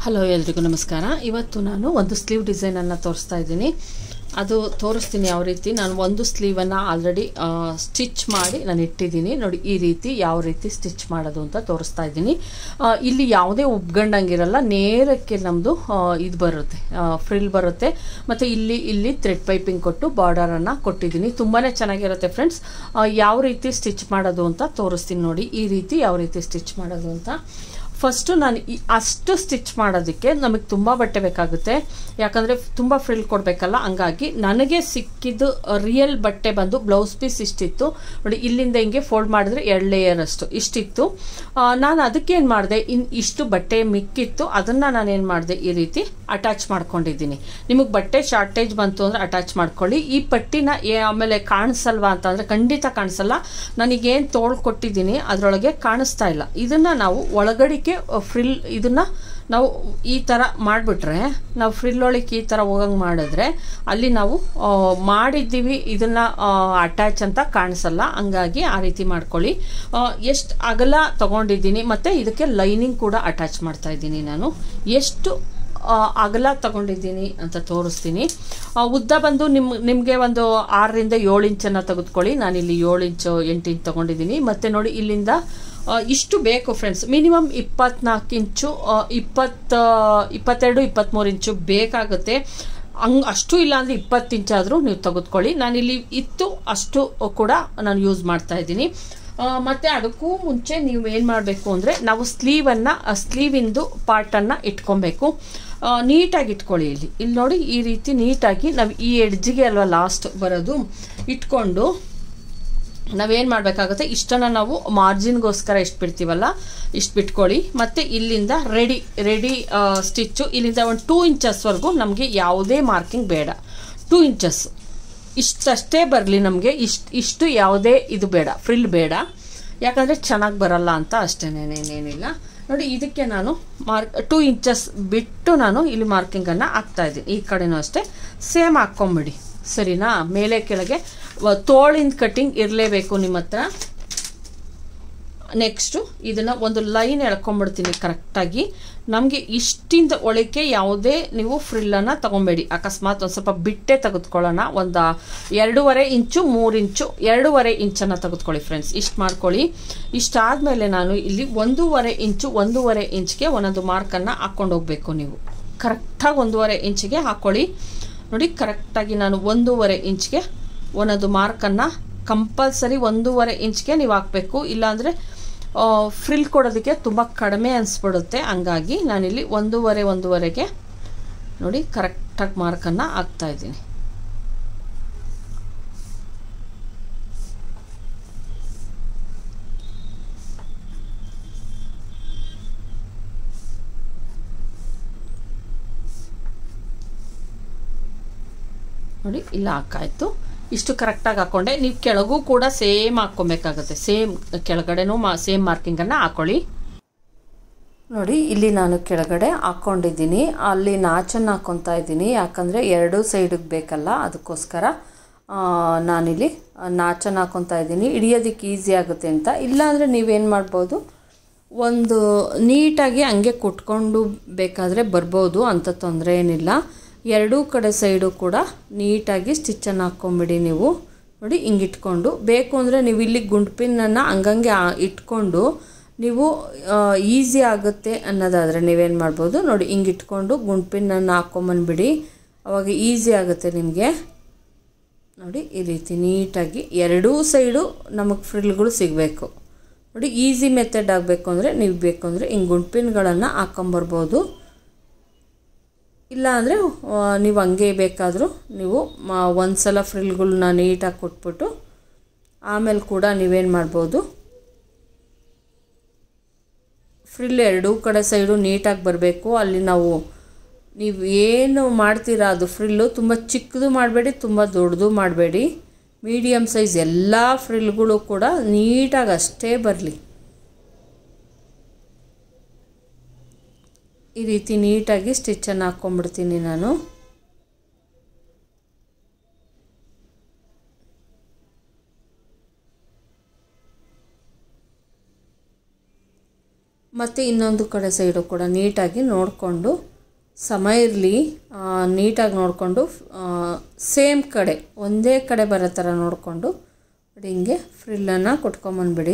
hello ಎಲ್ರಿಗೂ ನಮಸ್ಕಾರ ಇವತ್ತು ನಾನು ಒಂದು ಸ್ಲೀವ್ ಡಿಸೈನನ್ನು ತೋರಿಸ್ತಾ ಇದ್ದೀನಿ ಅದು ತೋರಿಸ್ತೀನಿ ಯಾವ ರೀತಿ ನಾನು ಒಂದು ಸ್ಲೀವನ್ನು ಆಲ್ರೆಡಿ ಸ್ಟಿಚ್ ಮಾಡಿ ನಾನು ಇಟ್ಟಿದ್ದೀನಿ ನೋಡಿ ಈ ರೀತಿ ಯಾವ ರೀತಿ ಸ್ಟಿಚ್ ಮಾಡೋದು ಅಂತ ತೋರಿಸ್ತಾ ಇದ್ದೀನಿ ಆ, ಇಲ್ಲಿ ಯಾವುದೇ ಉಬ್ಗಂಡಂಗಿರಲ್ಲ ನೇರಕ್ಕೆ ನಮ್ಮದು ಇದು ಬರುತ್ತೆ ಫ್ರಿಲ್ ಬರುತ್ತೆ ಮತ್ತು ಇಲ್ಲಿ ಇಲ್ಲಿ ಥ್ರೆಡ್ ಪೈಪಿಂಗ್ ಕೊಟ್ಟು ಬಾರ್ಡರನ್ನು ಕೊಟ್ಟಿದ್ದೀನಿ ತುಂಬಾ ಚೆನ್ನಾಗಿರುತ್ತೆ ಫ್ರೆಂಡ್ಸ್ ಯಾವ ರೀತಿ ಸ್ಟಿಚ್ ಮಾಡೋದು ಅಂತ ತೋರಿಸ್ತೀನಿ ನೋಡಿ ಈ ರೀತಿ ಯಾವ ರೀತಿ ಸ್ಟಿಚ್ ಮಾಡೋದು ಅಂತ ಫಸ್ಟು ನಾನು ಈ ಅಷ್ಟು ಸ್ಟಿಚ್ ಮಾಡೋದಕ್ಕೆ ನಮಗೆ ತುಂಬ ಬಟ್ಟೆ ಬೇಕಾಗುತ್ತೆ ಯಾಕಂದರೆ ತುಂಬ ಫ್ರಿಲ್ ಕೊಡಬೇಕಲ್ಲ ಹಂಗಾಗಿ ನನಗೆ ಸಿಕ್ಕಿದ್ದು ರಿಯಲ್ ಬಟ್ಟೆ ಬಂದು ಬ್ಲೌಸ್ ಪೀಸ್ ಇಷ್ಟಿತ್ತು ನೋಡಿ ಇಲ್ಲಿಂದ ಹಿಂಗೆ ಫೋಲ್ಡ್ ಮಾಡಿದ್ರೆ ಎರಡು ಲೇಯರ್ ಅಷ್ಟು ಇಷ್ಟಿತ್ತು ಆ, ನಾನು ಅದಕ್ಕೇನು ಮಾಡಿದೆ ಇನ್ ಇಷ್ಟು ಬಟ್ಟೆ ಮಿಕ್ಕಿತ್ತು ಅದನ್ನು ನಾನೇನು ಮಾಡಿದೆ ಈ ರೀತಿ ಅಟ್ಯಾಚ್ ಮಾಡ್ಕೊಂಡಿದ್ದೀನಿ ನಿಮಗೆ ಬಟ್ಟೆ ಶಾರ್ಟೇಜ್ ಬಂತು ಅಂದರೆ ಅಟ್ಯಾಚ್ ಮಾಡ್ಕೊಳ್ಳಿ ಈ ಪಟ್ಟಿನ ಏ- ಆಮೇಲೆ ಕಾಣಿಸಲ್ವಾ ಅಂತಂದರೆ ಖಂಡಿತ ಕಾಣಿಸಲ್ಲ ನನಗೇನು ತೋಳು ಕೊಟ್ಟಿದ್ದೀನಿ ಅದರೊಳಗೆ ಕಾಣಿಸ್ತಾ ಇಲ್ಲ ಇದನ್ನು ನಾವು ಒಳಗಡಿಕೆ ಫ್ರಿಲ್ ಇದನ್ನು ನಾವು ಈ ಥರ ಮಾಡಿಬಿಟ್ರೆ ನಾವು ಫ್ರಿಲ್ ಒಳಗೆ ಈ ಥರ ಹೋಗಂಗೆ ಮಾಡಿದ್ರೆ ಅಲ್ಲಿ ನಾವು ಆ, ಮಾಡಿದ್ದೀವಿ ಇದನ್ನು ಅಟ್ಯಾಚ್ ಅಂತ ಕಾಣಿಸಲ್ಲ ಹಂಗಾಗಿ ಆ ರೀತಿ ಮಾಡ್ಕೊಳ್ಳಿ ಎಷ್ಟು ಅಗಲ ತಗೊಂಡಿದ್ದೀನಿ ಮತ್ತು ಇದಕ್ಕೆ ಲೈನಿಂಗ್ ಕೂಡ ಅಟ್ಯಾಚ್ ಮಾಡ್ತಾ ಇದ್ದೀನಿ ನಾನು ಎಷ್ಟು ಆ, ಅಗಲ ತಗೊಂಡಿದ್ದೀನಿ ಅಂತ ತೋರಿಸ್ತೀನಿ ಆ, ಉದ್ದ ಬಂದು ನಿಮ್ ನಿಮಗೆ ಒಂದು ಆರರಿಂದ ಏಳು ಇಂಚನ್ನು ತೆಗೆದುಕೊಳ್ಳಿ ನಾನಿಲ್ಲಿ ಏಳು ಇಂಚು ಎಂಟು ಇಂಚ್ ತಗೊಂಡಿದ್ದೀನಿ ಮತ್ತು ನೋಡಿ ಇಲ್ಲಿಂದ ಆ, ಇಷ್ಟು ಬೇಕು ಫ್ರೆಂಡ್ಸ್ ಮಿನಿಮಮ್ ಇಪ್ಪತ್ನಾಲ್ಕು ಇಂಚು ಆ, ಇಪ್ಪತ್ತ ಇಪ್ಪತ್ತೆರಡು ಇಪ್ಪತ್ತ್ಮೂರು ಇಂಚು ಬೇಕಾಗುತ್ತೆ ಹಂಗೆ ಅಷ್ಟು ಇಲ್ಲ ಅಂದರೆ ಇಪ್ಪತ್ತು ಇಂಚಾದರೂ ನೀವು ತೆಗೆದುಕೊಳ್ಳಿ ನಾನಿಲ್ಲಿ ಇತ್ತು ಅಷ್ಟು ಕೂಡ ನಾನು ಯೂಸ್ ಮಾಡ್ತಾ ಇದ್ದೀನಿ ಆ, ಮತ್ತೆ ಅದಕ್ಕೂ ಮುಂಚೆ ನೀವು ಏನು ಮಾಡಬೇಕು ಅಂದರೆ ನಾವು ಸ್ಲೀವನ್ನು ಸ್ಲೀವಿಂದು ಪಾರ್ಟನ್ನು ಇಟ್ಕೊಬೇಕು ಆ, ನೀಟಾಗಿ ಇಟ್ಕೊಳ್ಳಿ ಇಲ್ಲಿ ಇಲ್ಲಿ ನೋಡಿ ಈ ರೀತಿ ನೀಟಾಗಿ ನಾವು ಈ ಎಡ್ಜಿಗೆ ಅಲ್ವಾ ಲಾಸ್ಟ್ ಬರೋದು ಇಟ್ಕೊಂಡು ನಾವೇನು ಮಾಡಬೇಕಾಗುತ್ತೆ ಇಷ್ಟನ್ನು ನಾವು ಮಾರ್ಜಿನ್ಗೋಸ್ಕರ ಎಷ್ಟು ಬಿಡ್ತೀವಲ್ಲ ಇಷ್ಟು ಬಿಟ್ಕೊಳ್ಳಿ ಮತ್ತು ಇಲ್ಲಿಂದ ರೆಡಿ ರೆಡಿ ಸ್ಟಿಚ್ಚು ಇಲ್ಲಿಂದ ಒಂದು ಟೂ ಇಂಚಸ್ವರೆಗೂ ನಮಗೆ ಯಾವುದೇ ಮಾರ್ಕಿಂಗ್ ಬೇಡ ಟೂ ಇಂಚಸ್ ಇಷ್ಟಷ್ಟೇ ಬರಲಿ ನಮಗೆ ಇಷ್ಟು ಇಷ್ಟು ಯಾವುದೇ ಇದು ಬೇಡ ಫ್ರಿಲ್ ಬೇಡ ಯಾಕಂದರೆ ಚೆನ್ನಾಗಿ ಬರಲ್ಲ ಅಂತ ಅಷ್ಟೇನೇನೇನಿಲ್ಲ ನೋಡಿ ಇದಕ್ಕೆ ನಾನು ಮಾರ್ಕ್ ಟೂ ಇಂಚಸ್ ಬಿಟ್ಟು ನಾನು ಇಲ್ಲಿ ಮಾರ್ಕಿಂಗನ್ನು ಹಾಕ್ತಾ ಇದ್ದೀನಿ ಈ ಕಡೆನೂ ಅಷ್ಟೇ ಸೇಮ್ ಹಾಕ್ಕೊಂಬಿಡಿ ಸರಿನಾ ಮೇಲೆ ಕೆಳಗೆ ವ- ತೋಳಿಂದ ಕಟ್ಟಿಂಗ್ ಇರಲೇಬೇಕು ನಿಮ್ಮ ಹತ್ರ ನೆಕ್ಸ್ಟು ಇದನ್ನು ಒಂದು ಲೈನ್ ಎಳ್ಕೊಂಬಿಡ್ತೀನಿ ಕರೆಕ್ಟಾಗಿ ನಮಗೆ ಇಷ್ಟಿಂದ ಒಳಕ್ಕೆ ಯಾವುದೇ ನೀವು ಫ್ರಿಲ್ಲನ್ನು ತೊಗೊಬೇಡಿ ಅಕಸ್ಮಾತ್ ಒಂದು ಸ್ವಲ್ಪ ಬಿಟ್ಟೆ ತೆಗೆದುಕೊಳ್ಳೋಣ ಒಂದು ಎರಡೂವರೆ ಇಂಚು ಮೂರು ಇಂಚು ಎರಡೂವರೆ ಇಂಚನ್ನು ತೆಗೆದುಕೊಳ್ಳಿ ಫ್ರೆಂಡ್ಸ್ ಇಷ್ಟು ಮಾಡ್ಕೊಳ್ಳಿ ಇಷ್ಟಾದಮೇಲೆ ನಾನು ಇಲ್ಲಿ ಒಂದೂವರೆ ಇಂಚು ಒಂದೂವರೆ ಇಂಚ್ಗೆ ಒಂದೊಂದು ಮಾರ್ಕನ್ನು ಹಾಕ್ಕೊಂಡು ಹೋಗಬೇಕು ನೀವು ಕರೆಕ್ಟಾಗಿ ಒಂದೂವರೆ ಇಂಚಿಗೆ ಹಾಕ್ಕೊಳ್ಳಿ ನೋಡಿ ಕರೆಕ್ಟಾಗಿ ನಾನು ಒಂದೂವರೆ ಇಂಚ್ಗೆ ಒಂದೊಂದು ಮಾರ್ಕನ್ನು ಕಂಪಲ್ಸರಿ ಒಂದೂವರೆ ಇಂಚ್ಗೆ ನೀವು ಹಾಕಬೇಕು ಇಲ್ಲಾಂದರೆ ಫ್ರಿಲ್ ಕೊಡೋದಕ್ಕೆ ತುಂಬ ಕಡಿಮೆ ಅನಿಸ್ಬಿಡುತ್ತೆ ಹಂಗಾಗಿ ನಾನಿಲ್ಲಿ ಒಂದೂವರೆ ಒಂದೂವರೆಗೆ ನೋಡಿ ಕರೆಕ್ಟಾಗಿ ಮಾರ್ಕನ್ನು ಹಾಕ್ತಾ ಇದ್ದೀನಿ ನೋಡಿ ಇಲ್ಲ ಹಾಕಾಯ್ತು ಇಷ್ಟು ಕರೆಕ್ಟಾಗಿ ಹಾಕ್ಕೊಂಡೆ ನೀವು ಕೆಳಗೂ ಕೂಡ ಸೇಮ್ ಹಾಕ್ಕೊಬೇಕಾಗುತ್ತೆ ಸೇಮ್ ಕೆಳಗಡೆನೂ ಮಾ ಸೇಮ್ ಮಾರ್ಕಿಂಗನ್ನು ಹಾಕೊಳ್ಳಿ ನೋಡಿ ಇಲ್ಲಿ ನಾನು ಕೆಳಗಡೆ ಹಾಕ್ಕೊಂಡಿದ್ದೀನಿ ಅಲ್ಲಿ ನಾಚನ್ನು ಹಾಕ್ಕೊತಾ ಇದ್ದೀನಿ ಯಾಕಂದರೆ ಎರಡೂ ಸೈಡಿಗೆ ಬೇಕಲ್ಲ ಅದಕ್ಕೋಸ್ಕರ ಆ, ನಾನಿಲ್ಲಿ ನಾಚನ್ನು ಹಾಕ್ಕೊತಾ ಇದ್ದೀನಿ ಹಿಡಿಯೋದಕ್ಕೆ ಈಸಿ ಆಗುತ್ತೆ ಅಂತ ಇಲ್ಲಾಂದರೆ ನೀವೇನು ಮಾಡ್ಬೋದು ಒಂದು ನೀಟಾಗಿ ಹಂಗೆ ಕುಟ್ಕೊಂಡು ಬೇಕಾದರೆ ಬರ್ಬೋದು ಅಂತ ತೊಂದರೆ ಏನಿಲ್ಲ ಎರಡೂ ಕಡೆ ಸೈಡು ಕೂಡ ನೀಟಾಗಿ ಸ್ಟಿಚ್ಚನ್ನು ಹಾಕ್ಕೊಂಬಿಡಿ ನೀವು ನೋಡಿ ಹಿಂಗೆ ಇಟ್ಕೊಂಡು ಬೇಕು ಅಂದರೆ ನೀವು ಇಲ್ಲಿ ಗುಂಡ್ಪಿನನ್ನು ಹಂಗಂಗೆ ಆ- ಇಟ್ಕೊಂಡು ನೀವು ಈಸಿ ಆಗುತ್ತೆ ಅನ್ನೋದಾದರೆ ನೀವೇನು ಮಾಡ್ಬೋದು ನೋಡಿ ಹಿಂಗೆ ಇಟ್ಕೊಂಡು ಗುಂಡ್ಪಿನನ್ನು ಹಾಕ್ಕೊಂಬಂದ್ಬಿಡಿ ಅವಾಗ ಈಸಿ ಆಗುತ್ತೆ ನಿಮಗೆ ನೋಡಿ ಈ ರೀತಿ ನೀಟಾಗಿ ಎರಡೂ ಸೈಡು ನಮಗೆ ಫ್ರಿಲ್ಗಳು ಸಿಗಬೇಕು ನೋಡಿ ಈಸಿ ಮೆಥಡ್ ಆಗಬೇಕು ಅಂದರೆ ನೀವು ಬೇಕು ಅಂದರೆ ಹಿಂಗೆ ಗುಂಡ್ಪಿನ್ಗಳನ್ನು ಹಾಕ್ಕೊಂಬರ್ಬೋದು ಇಲ್ಲ ಅಂದರೆ ನೀವು ಹಂಗೆ ಬೇಕಾದರೂ ನೀವು ಮ- ಒಂದು ಸಲ ಫ್ರಿಲ್ಗಳನ್ನ ನೀಟಾಗಿ ಕೊಟ್ಬಿಟ್ಟು ಆಮೇಲೆ ಕೂಡ ನೀವೇನು ಮಾಡ್ಬೋದು ಫ್ರಿಲ್ ಎರಡೂ ಕಡೆ ಸೈಡು ನೀಟಾಗಿ ಬರಬೇಕು ಅಲ್ಲಿ ನಾವು ನೀವು ಏನು ಮಾಡ್ತೀರಾ ಅದು ಫ್ರಿಲ್ಲು ತುಂಬ ಚಿಕ್ಕದು ಮಾಡಬೇಡಿ ತುಂಬ ದೊಡ್ಡದು ಮಾಡಬೇಡಿ ಮೀಡಿಯಮ್ ಸೈಜ್ ಎಲ್ಲ ಫ್ರಿಲ್ಗಳು ಕೂಡ ನೀಟಾಗಿ ಅಷ್ಟೇ ಬರಲಿ ಈ ರೀತಿ ನೀಟಾಗಿ ಸ್ಟಿಚ್ಚನ್ನು ಹಾಕ್ಕೊಂಬಿಡ್ತೀನಿ ನಾನು ಮತ್ತು ಇನ್ನೊಂದು ಕಡೆ ಸೈಡು ಕೂಡ ನೀಟಾಗಿ ನೋಡಿಕೊಂಡು ಸಮ ಇರಲಿ ನೀಟಾಗಿ ನೋಡಿಕೊಂಡು ಸೇಮ್ ಕಡೆ ಒಂದೇ ಕಡೆ ಬರೋ ಥರ ನೋಡಿಕೊಂಡು ನೋಡಿ ಹಿಂಗೆ ಫ್ರಿಲ್ಲನ್ನು ಕೊಟ್ಕೊಂಬಂದ್ಬಿಡಿ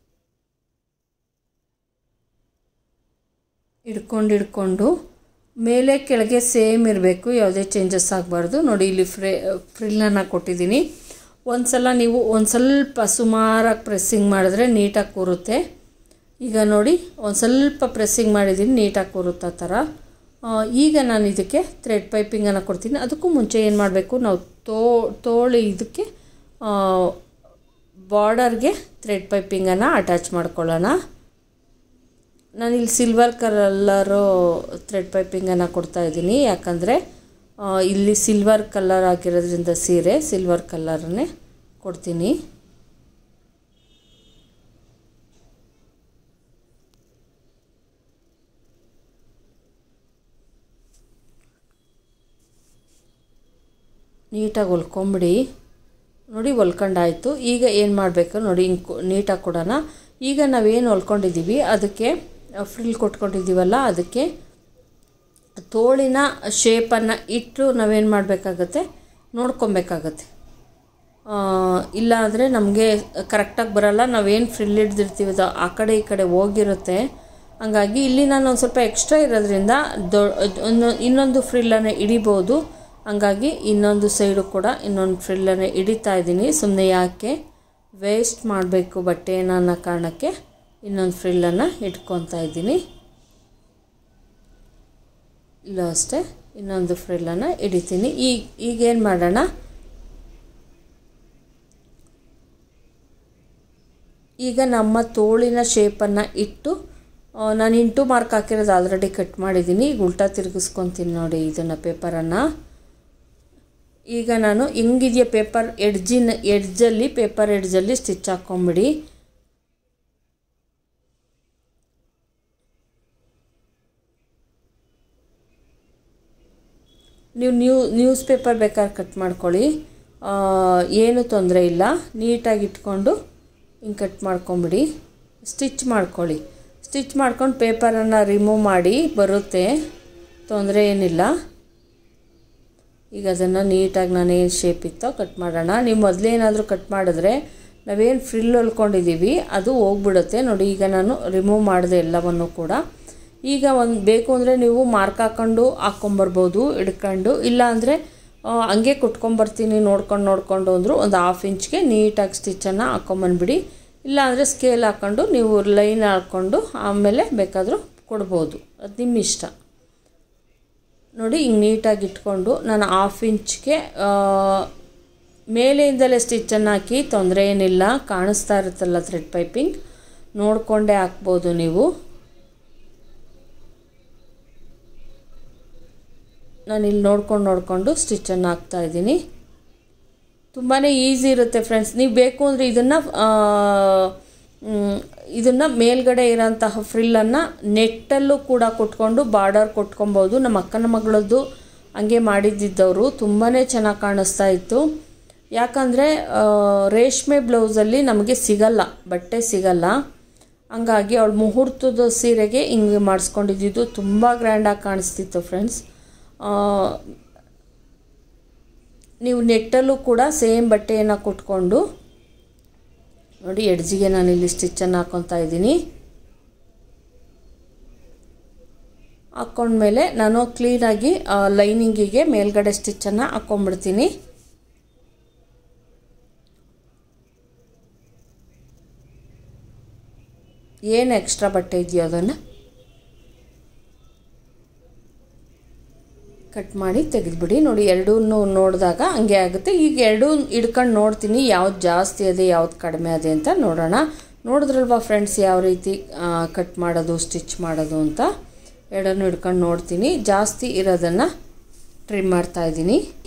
ಹಿಡ್ಕೊಂಡು ಹಿಡ್ಕೊಂಡು ಮೇಲೆ ಕೆಳಗೆ ಸೇಮ್ ಇರಬೇಕು ಯಾವುದೇ ಚೇಂಜಸ್ ಆಗಬಾರ್ದು ನೋಡಿ ಇಲ್ಲಿ ಫ್ರೇ ಫ್ರಿಲ್ಲನ್ನು ಕೊಟ್ಟಿದ್ದೀನಿ ಒಂದು ಸಲ ನೀವು ಒಂದು ಸ್ವಲ್ಪ ಸುಮಾರಾಗಿ ಪ್ರೆಸ್ಸಿಂಗ್ ಮಾಡಿದ್ರೆ ನೀಟಾಗಿ ಕೂರುತ್ತೆ ಈಗ ನೋಡಿ ಒಂದು ಸ್ವಲ್ಪ ಪ್ರೆಸ್ಸಿಂಗ್ ಮಾಡಿದ್ದೀನಿ ನೀಟಾಗಿ ಕೂರುತ್ತೆ ಆ ಥರ ಈಗ ನಾನು ಇದಕ್ಕೆ ಥ್ರೆಡ್ ಪೈಪಿಂಗನ್ನು ಕೊಡ್ತೀನಿ ಅದಕ್ಕೂ ಮುಂಚೆ ಏನು ಮಾಡಬೇಕು ನಾವು ತೋ ತೋಳಿ ಇದಕ್ಕೆ ಬಾರ್ಡರ್ಗೆ ಥ್ರೆಡ್ ಪೈಪಿಂಗನ್ನು ಅಟ್ಯಾಚ್ ಮಾಡ್ಕೊಳ್ಳೋಣ ನಾನಿಲ್ಲಿ ಸಿಲ್ವರ್ ಕಲರು ಥ್ರೆಡ್ ಪೈಪಿಂಗನ್ನು ಕೊಡ್ತಾಯಿದ್ದೀನಿ ಯಾಕಂದರೆ ಇಲ್ಲಿ ಸಿಲ್ವರ್ ಕಲರ್ ಆಗಿರೋದ್ರಿಂದ ಸೀರೆ ಸಿಲ್ವರ್ ಕಲರನ್ನೇ ಕೊಡ್ತೀನಿ ನೀಟಾಗಿ ಹೊಲ್ಕೊಂಬಿಡಿ ನೋಡಿ ಹೊಲ್ಕೊಂಡಾಯಿತು ಈಗ ಏನು ಮಾಡಬೇಕು ನೋಡಿ ಹಿಂಗೆ ನೀಟಾಗಿ ಕೊಡೋಣ ಈಗ ನಾವೇನು ಹೊಲ್ಕೊಂಡಿದ್ದೀವಿ ಅದಕ್ಕೆ ಫ್ರಿಲ್ ಕೊಟ್ಕೊಂಡಿದ್ದೀವಲ್ಲ ಅದಕ್ಕೆ ತೋಳಿನ ಶೇಪನ್ನು ಇಟ್ಟು ನಾವೇನು ಮಾಡಬೇಕಾಗತ್ತೆ ನೋಡ್ಕೊಬೇಕಾಗತ್ತೆ ಇಲ್ಲ ಅಂದರೆ ನಮಗೆ ಕರೆಕ್ಟಾಗಿ ಬರಲ್ಲ ನಾವೇನು ಫ್ರಿಲ್ ಹಿಡ್ದಿರ್ತೀವಿ ಅದು ಆ ಕಡೆ ಈ ಕಡೆ ಹೋಗಿರುತ್ತೆ ಹಂಗಾಗಿ ಇಲ್ಲಿ ನಾನು ಒಂದು ಸ್ವಲ್ಪ ಎಕ್ಸ್ಟ್ರಾ ಇರೋದ್ರಿಂದ ದೊ ಒಂದು ಇನ್ನೊಂದು ಫ್ರಿಲ್ಲನ್ನು ಹಿಡಿಬೋದು ಹಂಗಾಗಿ ಇನ್ನೊಂದು ಸೈಡು ಕೂಡ ಇನ್ನೊಂದು ಫ್ರಿಲ್ಲನ್ನು ಹಿಡಿತಾ ಇದ್ದೀನಿ ಸುಮ್ಮನೆ ಯಾಕೆ ವೇಸ್ಟ್ ಮಾಡಬೇಕು ಬಟ್ಟೆನ ಅನ್ನೋ ಕಾರಣಕ್ಕೆ ಇನ್ನೊಂದು ಫ್ರಿಲ್ಲನ್ನು ಇಟ್ಕೊತಾ ಇದ್ದೀನಿ ಇಲ್ಲೂ ಅಷ್ಟೇ ಇನ್ನೊಂದು ಫ್ರಿಲ್ಲನ್ನು ಹಿಡಿತೀನಿ ಈಗ ಈಗೇನು ಮಾಡೋಣ ಈಗ ನಮ್ಮ ತೋಳಿನ ಶೇಪನ್ನು ಇಟ್ಟು ನಾನು ಇಂಟು ಮಾರ್ಕ್ ಹಾಕಿರೋದು ಆಲ್ರೆಡಿ ಕಟ್ ಮಾಡಿದ್ದೀನಿ ಈಗ ಉಲ್ಟಾ ತಿರುಗಿಸ್ಕೊತೀನಿ ನೋಡಿ ಇದನ್ನು ಪೇಪರನ್ನು ಈಗ ನಾನು ಹೆಂಗಿದೆಯಾ ಪೇಪರ್ ಎಡ್ಜಿನ ಎಡ್ಜಲ್ಲಿ ಪೇಪರ್ ಎಡ್ಜಲ್ಲಿ ಸ್ಟಿಚ್ ಹಾಕ್ಕೊಂಬಿಡಿ ನೀವು ನ್ಯೂ ನ್ಯೂಸ್ ಪೇಪರ್ ಬೇಕಾದ್ರೆ ಕಟ್ ಮಾಡ್ಕೊಳ್ಳಿ ಏನು ತೊಂದರೆ ಇಲ್ಲ ನೀಟಾಗಿ ಇಟ್ಕೊಂಡು ಹಿಂಗೆ ಕಟ್ ಮಾಡ್ಕೊಂಬಿಡಿ ಸ್ಟಿಚ್ ಮಾಡ್ಕೊಳ್ಳಿ ಸ್ಟಿಚ್ ಮಾಡ್ಕೊಂಡು ಪೇಪರನ್ನು ರಿಮೂವ್ ಮಾಡಿ ಬರುತ್ತೆ ತೊಂದರೆ ಏನಿಲ್ಲ ಈಗ ಅದನ್ನು ನೀಟಾಗಿ ನಾನು ಏನು ಶೇಪ್ ಇತ್ತೋ ಕಟ್ ಮಾಡೋಣ ನೀವು ಮೊದಲೇನಾದರೂ ಕಟ್ ಮಾಡಿದ್ರೆ ನಾವೇನು ಫ್ರಿಲ್ ಹೊಲ್ಕೊಂಡಿದ್ದೀವಿ ಅದು ಹೋಗ್ಬಿಡುತ್ತೆ ನೋಡಿ ಈಗ ನಾನು ರಿಮೂವ್ ಮಾಡಿದೆ ಎಲ್ಲವನ್ನು ಕೂಡ ಈಗ ಒಂದು ಬೇಕು ಅಂದರೆ ನೀವು ಮಾರ್ಕ್ ಹಾಕ್ಕೊಂಡು ಹಾಕ್ಕೊಂಬರ್ಬೋದು ಹಿಡ್ಕೊಂಡು ಇಲ್ಲ ಅಂದರೆ ಹಂಗೆ ಕುಟ್ಕೊಂಬರ್ತೀನಿ ನೋಡ್ಕೊಂಡು ನೋಡಿಕೊಂಡು ಅಂದರು ಒಂದು ಹಾಫ್ ಇಂಚ್ಗೆ ನೀಟಾಗಿ ಸ್ಟಿಚ್ಚನ್ನು ಹಾಕ್ಕೊಂಬಂದ್ಬಿಡಿ ಇಲ್ಲ ಅಂದರೆ ಸ್ಕೇಲ್ ಹಾಕ್ಕೊಂಡು ನೀವು ಲೈನ್ ಹಾಕ್ಕೊಂಡು ಆಮೇಲೆ ಬೇಕಾದರೂ ಕೊಡ್ಬೋದು ಅದು ನಿಮ್ಮ ಇಷ್ಟ ನೋಡಿ ಹಿಂಗೆ ನೀಟಾಗಿ ಇಟ್ಕೊಂಡು ನಾನು ಹಾಫ್ ಇಂಚ್ಗೆ ಮೇಲೆಯಿಂದಲೇ ಸ್ಟಿಚ್ಚನ್ನು ಹಾಕಿ ತೊಂದರೆ ಏನಿಲ್ಲ ಕಾಣಿಸ್ತಾ ಇರುತ್ತಲ್ಲ ಥ್ರೆಡ್ ಪೈಪಿಂಗ್ ನೋಡಿಕೊಂಡೇ ಹಾಕ್ಬೋದು ನೀವು ನಾನು ಇಲ್ಲಿ ನೋಡ್ಕೊಂಡು ನೋಡಿಕೊಂಡು ಸ್ಟಿಚ್ಚನ್ನು ಹಾಕ್ತಾ ಇದ್ದೀನಿ ತುಂಬಾ ಈಸಿ ಇರುತ್ತೆ ಫ್ರೆಂಡ್ಸ್ ನೀವು ಬೇಕು ಅಂದರೆ ಇದನ್ನು ಇದನ್ನು ಮೇಲ್ಗಡೆ ಇರೋಂತಹ ಫ್ರಿಲ್ಲನ್ನು ನೆಟ್ಟಲ್ಲೂ ಕೂಡ ಕೊಟ್ಕೊಂಡು ಬಾರ್ಡರ್ ಕೊಟ್ಕೊಬೋದು ನಮ್ಮ ಅಕ್ಕನ ಮಗಳದ್ದು ಹಂಗೆ ಮಾಡಿದ್ದಿದ್ದವರು ತುಂಬಾ ಚೆನ್ನಾಗಿ ಕಾಣಿಸ್ತಾ ಇತ್ತು ಯಾಕಂದರೆ ರೇಷ್ಮೆ ಬ್ಲೌಸಲ್ಲಿ ನಮಗೆ ಸಿಗಲ್ಲ ಬಟ್ಟೆ ಸಿಗಲ್ಲ ಹಂಗಾಗಿ ಅವಳು ಮುಹೂರ್ತದ ಸೀರೆಗೆ ಹಿಂಗೆ ಮಾಡಿಸ್ಕೊಂಡಿದ್ದು ತುಂಬ ಗ್ರ್ಯಾಂಡಾಗಿ ಕಾಣಿಸ್ತಿತ್ತು ಫ್ರೆಂಡ್ಸ್ ನೀವು ನೆಟ್ಟಲ್ಲೂ ಕೂಡ ಸೇಮ್ ಬಟ್ಟೆಯನ್ನು ಕೊಟ್ಕೊಂಡು ನೋಡಿ ಎಡ್ಜಿಗೆ ನಾನು ಇಲ್ಲಿ ಸ್ಟಿಚ್ಚನ್ನು ಹಾಕ್ಕೊತಾ ಇದ್ದೀನಿ ಹಾಕ್ಕೊಂಡ್ಮೇಲೆ ನಾನು ಕ್ಲೀನಾಗಿ ಲೈನಿಂಗಿಗೆ ಮೇಲ್ಗಡೆ ಸ್ಟಿಚ್ಚನ್ನು ಹಾಕ್ಕೊಂಬಿಡ್ತೀನಿ ಏನು ಎಕ್ಸ್ಟ್ರಾ ಬಟ್ಟೆ ಇದೆಯೋ ಅದನ್ನು ಕಟ್ ಮಾಡಿ ತೆಗೆದುಬಿಡಿ ನೋಡಿ ಎರಡೂ ನೋಡಿದಾಗ ಹಂಗೆ ಆಗುತ್ತೆ ಈಗ ಎರಡೂ ಹಿಡ್ಕೊಂಡು ನೋಡ್ತೀನಿ ಯಾವ್ದು ಜಾಸ್ತಿ ಅದೇ ಯಾವ್ದು ಕಡಿಮೆ ಅದೇ ಅಂತ ನೋಡೋಣ ನೋಡಿದ್ರಲ್ವಾ ಫ್ರೆಂಡ್ಸ್ ಯಾವ ರೀತಿ ಕಟ್ ಮಾಡೋದು ಸ್ಟಿಚ್ ಮಾಡೋದು ಅಂತ ಎರಡನ್ನೂ ಹಿಡ್ಕೊಂಡು ನೋಡ್ತೀನಿ ಜಾಸ್ತಿ ಇರೋದನ್ನು ಟ್ರಿಮ್ ಮಾಡ್ತಾಯಿದ್ದೀನಿ